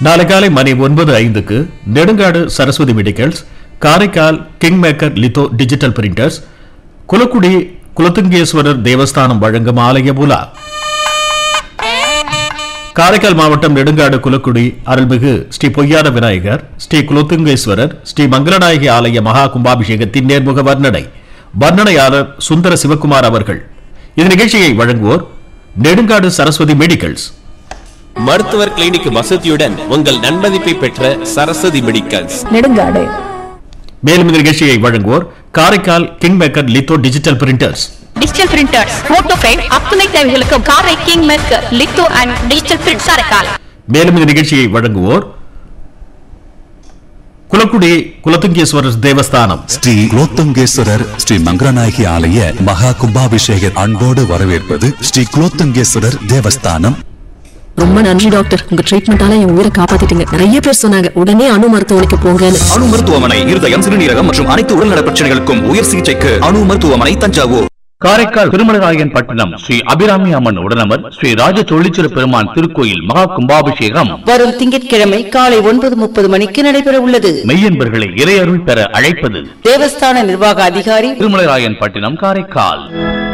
நாளை காலை மணி ஒன்பது ஐந்துக்கு Nedungadu Saraswathi medicals Karaikal king maker litho digital printers Kulakkudi Kulothungeswarar Devasthanam வழங்கும் ஆலய உலா காரைக்கால் மாவட்டம் நெடுங்காடு குலக்குடி அருள்மிகு ஸ்ரீ பொய்யார விநாயகர் ஸ்ரீ குலத்துங்கேஸ்வரர் ஸ்ரீ மங்களநாயகி ஆலய மகா கும்பாபிஷேகத்தின் நேர்முக வர்ணனை வர்ணனையாளர் சுந்தர சிவகுமார் அவர்கள் இந்த நிகழ்ச்சியை வழங்குவோர் நெடுங்காடு சரஸ்வதி மெடிக்கல்ஸ் மருத்துவர் கிளினிக் வசதியுடன் உங்கள் நன்மதிப்பை பெற்ற சரஸ்வதி மெடிக்கல்ஸ் நெடுங்காடு மேலும் இந்த நிகழ்ச்சியை வழங்குவோர் Karaikal king maker litho digital printers digital printers photo frame அத்துணை தேவைகளுக்கு Karai king maker litho and digital print Karaikal மேலும் இந்த நிகழ்ச்சியை வழங்குவோர் குலக்குடி குலத்துங்கேஸ்வரர் தேவஸ்தானம் ஸ்ரீ குலோத்துங்கேஸ்வரர் ஸ்ரீ மங்கரநாயகி ஆலய மகா கும்பாபிஷேக அன்போடு வரவேற்பது ஸ்ரீ குலோத்துங்கேஸ்வரர் தேவஸ்தானம் ரொம்ப நன்றி டாக்டர் உங்க ட்ரீட்மெண்டால என் உயிரை காப்பாத்திட்டீங்க நிறைய பேர் சொன்னாங்க உடனே அணு மருத்துவமனைக்கு போங்கன்னு அணு மருத்துவமனை இருதயம் சிறுநீரகம் மற்றும் அனைத்து உடல்நல பிரச்சனைகளுக்கும் உயர் சிகிச்சைக்கு அணு மருத்துவமனை தஞ்சாவூர் காரைக்கால் திருமலராயன் பட்டணம் ஸ்ரீ அபிராமி அம்மன் உடனமர் ஸ்ரீ ராஜ தொழிச்சிறு பெருமான் திருக்கோயில் மகா கும்பாபிஷேகம் வரும் திங்கட்கிழமை காலை ஒன்பது முப்பது மணிக்கு நடைபெற உள்ளது மெய்யன்பர்களை இறையருள் பெற அழைப்பது தேவஸ்தான நிர்வாக அதிகாரி திருமலராயன் பட்டினம் காரைக்கால்